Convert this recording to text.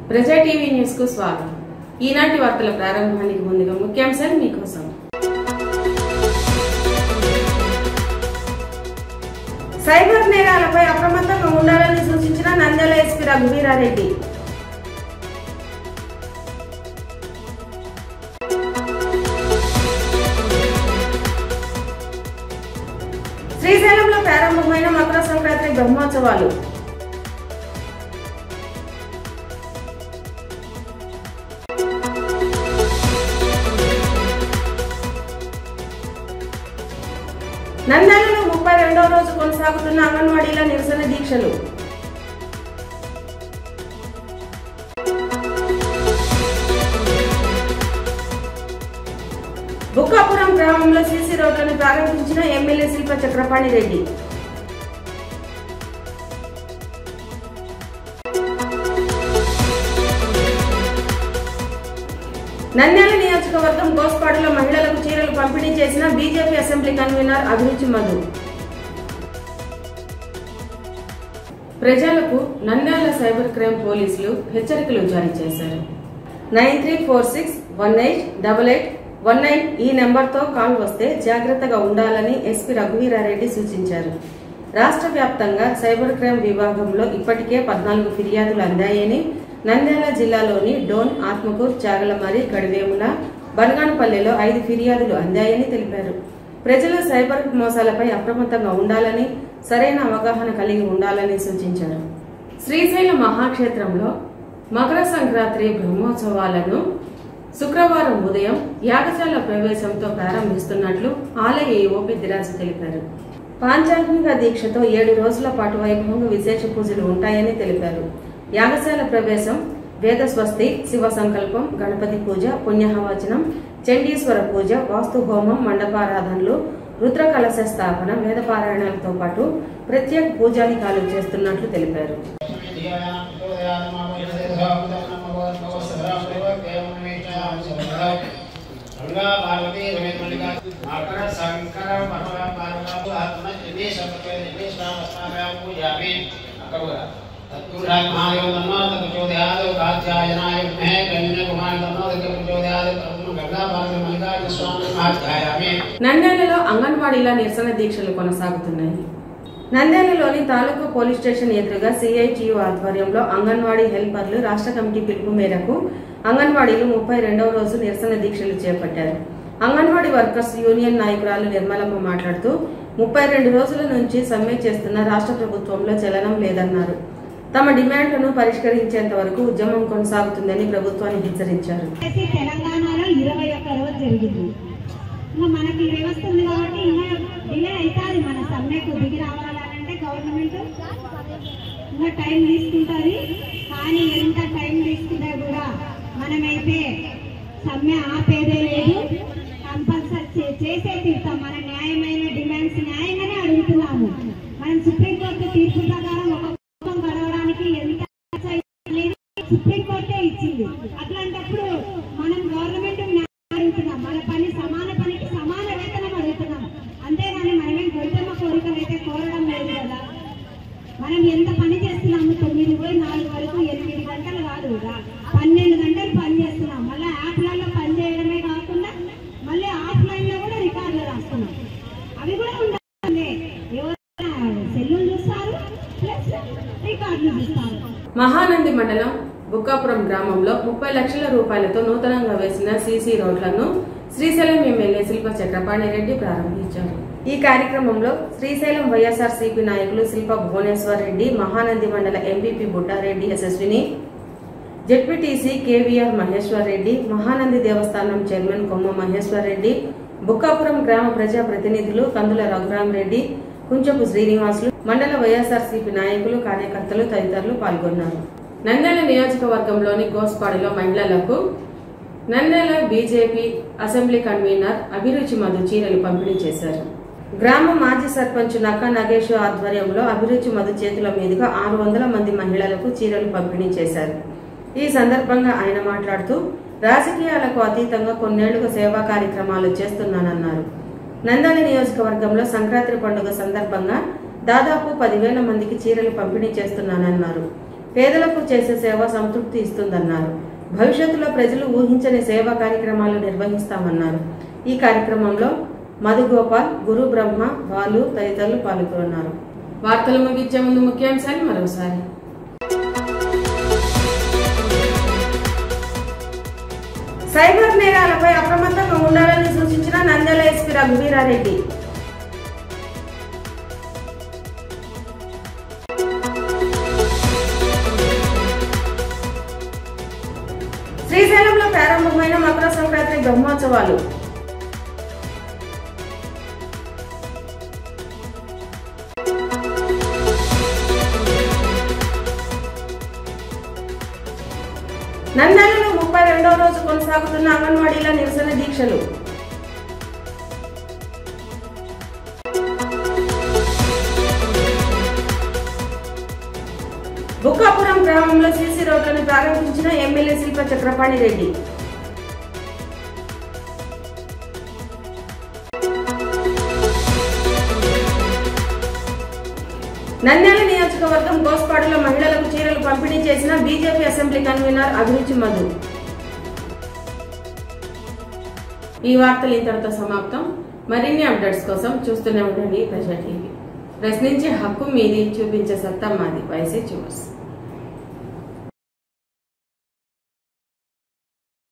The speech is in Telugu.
ప్రజా టీవీ న్యూస్ కు స్వాగతం ఈనాటి వార్తల ప్రారంభానికి ముందుగా ముఖ్యాంశాలు మీకోసం సైబర్ నేరాలపై అప్రమత్తంగా ఉండాలని సూచించిన నంద్యాల ఎస్పీ రఘువీరారెడ్డి శ్రీశైలంలో ప్రారంభమైన మకర సంక్రాంతి బ్రహ్మోత్సవాలు నంద్యాలలో ముప్పై రెండవ రోజు కొనసాగుతున్న అంగన్వాడీల నిరసన దీక్షలు బుక్కాపురం గ్రామంలో సీసీ రోడ్లను ప్రారంభించిన ఎమ్మెల్యే శిల్ప చక్రపాణి రెడ్డి నంద్యాల నియోజకవర్గం గోస్పాడులో మహిళలకు చీరలు పంపిణీ చేసిన బీజేపీ అసెంబ్లీ కన్వీనర్ అభిరుచి మధు ప్రజలకు నంద్యాల సైబర్ క్రైమ్ పోలీసులు హెచ్చరికలు జారీ చేశారు nine three four six one eight double eight one nine ఈ నెంబర్తో కాల్ వస్తే జాగ్రత్తగా ఉండాలని ఎస్పీ రఘువీరారెడ్డి సూచించారు రాష్ట్ర వ్యాప్తంగా సైబర్ క్రైమ్ విభాగంలో ఇప్పటికే పద్నాలుగు ఫిర్యాదులు అందాయని నంద్యాల జిల్లాలోని డోన్ ఆత్మకూర్ చాగలమరి గడివేముల బనగానపల్లెలో ఐదు ఫిర్యాదులు అందాయని తెలిపారు ప్రజలు సైబర్ మోసాలపై అప్రమత్తంగా ఉండాలని సరైన అవగాహన కలిగి ఉండాలని సూచించారు శ్రీశైల మహాక్షేత్రంలో మకర సంక్రాంతి బ్రహ్మోత్సవాలను శుక్రవారం ఉదయం యాగశాల ప్రవేశంతో ప్రారంభిస్తున్నట్లు ఆలయ ఈవో పెద్దిరాజు తెలిపారు పాంచాగ్నిక దీక్షతో ఏడు రోజుల పాటు వైభవంగా విశేష పూజలు ఉంటాయని తెలిపారు యాగశాల ప్రవేశం వేద స్వస్తి శివ సంకల్పం గణపతి పూజ పుణ్యహవచనం చండీశ్వర పూజ వాస్తు హోమం మండపారాధనలు రుద్ర కలశ స్థాపన వేద పారాయణాలతో పాటు ప్రత్యేక పూజాధికారులు చేస్తున్నట్లు తెలిపారు నంద్యాలలో అంగన్వాడీల నిరసన దీక్షలు కొనసాగుతున్నాయి నంద్యాలలోని తాలూకా పోలీస్ స్టేషన్ ఎదురుగా సిఐటియు ఆధ్వర్యంలో అంగన్వాడీ హెల్పర్లు రాష్ట్ర కమిటీ పిలుపు మేరకు అంగన్వాడీలు ముప్పై రెండవ రోజు నిరసన దీక్షలు చేపట్టారు అంగన్వాడీ వర్కర్స్ యూనియన్ నాయకురాలు నిర్మలమ్మ మాట్లాడుతూ ముప్పై రెండు రోజుల నుంచి సమ్మె చేస్తున్న రాష్ట్ర ప్రభుత్వంలో చలనం లేదన్నారు తమ డిమాండ్లను పరిష్కరించేంత వరకు ఉద్యమం కొనసాగుతుందని ప్రభుత్వాన్ని హెచ్చరించారు అయితే తెలంగాణలో ఇరవై ఒక్క రోజు జరిగింది ఇంకా మనకి వ్యవస్థ ఉంది కాబట్టి ఇంకా డిలే అవుతుంది మన సమ్మెకు దిగి రావాలంటే గవర్నమెంట్ ఇంకా టైం తీసుకుంటుంది కానీ ఎంత టైం తీసుకున్నా కూడా మనమైతే సమ్మె ఆపేదే లేదు కంపల్సరీ చే- చేసే తీరుతాం మన న్యాయమైన డిమాండ్స్ న్యాయంగానే అడుగుతున్నాము మనం సుప్రీంకోర్టు తీర్పు ప్రకారం ఒక కుటుంబం గడవడానికి ఎంత ఖర్చు అనేది సుప్రీంకోర్టే ఇచ్చింది అట్లాంటప్పుడు మనం గవర్నమెంట్ అడుగుతున్నాం మన పని సమాన పనికి సమాన వేతనం అడుగుతున్నాం అంతేగాని మనమేం గొంతమ్మ కోరికలు అయితే కోరడం లేదు కదా మనం ఎంత పని చేస్తున్నాము తొమ్మిది పోయి నాలుగు వరకు ఎనిమిది గంటలు కాదు కదా పన్నెండు గంటలు పని చేస్తున్నాం మళ్ళీ యాప్లలో పని చేయడమే కాకుండా మళ్ళీ ఆఫ్లైన్ లో కూడా రికార్డులు రాస్తున్నాం అవి కూడా ఉండాలి ఎవరైనా సెల్లులు చూస్తారు ప్లస్ రికార్డులు చూస్తారు మహానంది మండలం బుక్కాపురం గ్రామంలో ముప్పై లక్షల రూపాయలతో నూతనంగా వేసిన సీసీ రోడ్లను శ్రీశైలం ఎమ్మెల్యే శిల్ప చక్రపాణి రెడ్డి ప్రారంభించారు ఈ కార్యక్రమంలో శ్రీశైలం వైఎస్ఆర్సీపీ నాయకులు శిల్ప భువనేశ్వర్ రెడ్డి మహానంది మండల MPP Buttareddy Yashaswini ZPTC KVR Maheshwar Reddy Mahanandi Devasthanam chairman Komma Maheshwar Reddy Bukkapuram గ్రామ ప్రజా ప్రతినిధులు కందుల రఘురాం రెడ్డి కుంచపు శ్రీనివాసులు మండల వైఎస్ఆర్సీపీ నాయకులు కార్యకర్తలు తదితరులు పాల్గొన్నారు నంద్యాల నియోజకవర్గంలోని గోస్పాడులో మహిళలకు నంద్యాల బీజేపీ అసెంబ్లీ కన్వీనర్ అభిరుచి మధు చీరలు పంపిణీ చేశారు గ్రామ మాజీ సర్పంచ్ నక్క నగేష్ ఆధ్వర్యంలో అభిరుచి మధు చేతుల మీదుగా ఆరు వందల మంది మహిళలకు చీరలు పంపిణీ చేశారు ఈ సందర్భంగా ఆయన మాట్లాడుతూ రాజకీయాలకు అతీతంగా కొన్నేళ్లుగా సేవా కార్యక్రమాలు చేస్తున్నానన్నారు నంద్యాల నియోజకవర్గంలో సంక్రాంతి పండుగ సందర్భంగా దాదాపు పదివేల మందికి చీరలు పంపిణీ చేస్తున్నానన్నారు పేదలకు చేసే సేవ సంతృప్తి ఇస్తుందన్నారు భవిష్యత్తులో ప్రజలు ఊహించని సేవా కార్యక్రమాలు నిర్వహిస్తామన్నారు ఈ కార్యక్రమంలో మధుగోపాల్ గురు బ్రహ్మ బాలు తదితరులు పాల్గొన్నారు వార్తలు ముగించే ముందు ముఖ్యాంశాలు మరోసారి సైబర్ నేరాలపై అప్రమత్తంగా ఉండాలని సూచించిన నంద్యాల ఎస్పీ రఘువీరారెడ్డి శ్రీశైలంలో ప్రారంభమైన మకర సంక్రాంతి బ్రహ్మోత్సవాలు నంద్యాలలో ముప్పై రెండవ రోజు కొనసాగుతున్న అంగన్వాడీల నిరసన దీక్షలు బుక్కాపురం గ్రామంలో సీసీ రోడ్లను ప్రారంభించిన ఎమ్మెల్యే శిల్ప చక్రపాణి రెడ్డి నంద్యాల నియోజకవర్గం గోస్పాడులో మహిళలకు చీరలు పంపిణీ చేసిన బీజేపీ అసెంబ్లీ కన్వీనర్ అభిరుచి మధు ఈ వార్తలు ఇంతటితో సమాప్తం మరిన్ని అప్డేట్స్ కోసం చూస్తూనే ఉండండి ప్రజా టీవీ ప్రశ్నించే హక్కు మీది చూపించే సత్తా మాది వైసీ చూవర్స్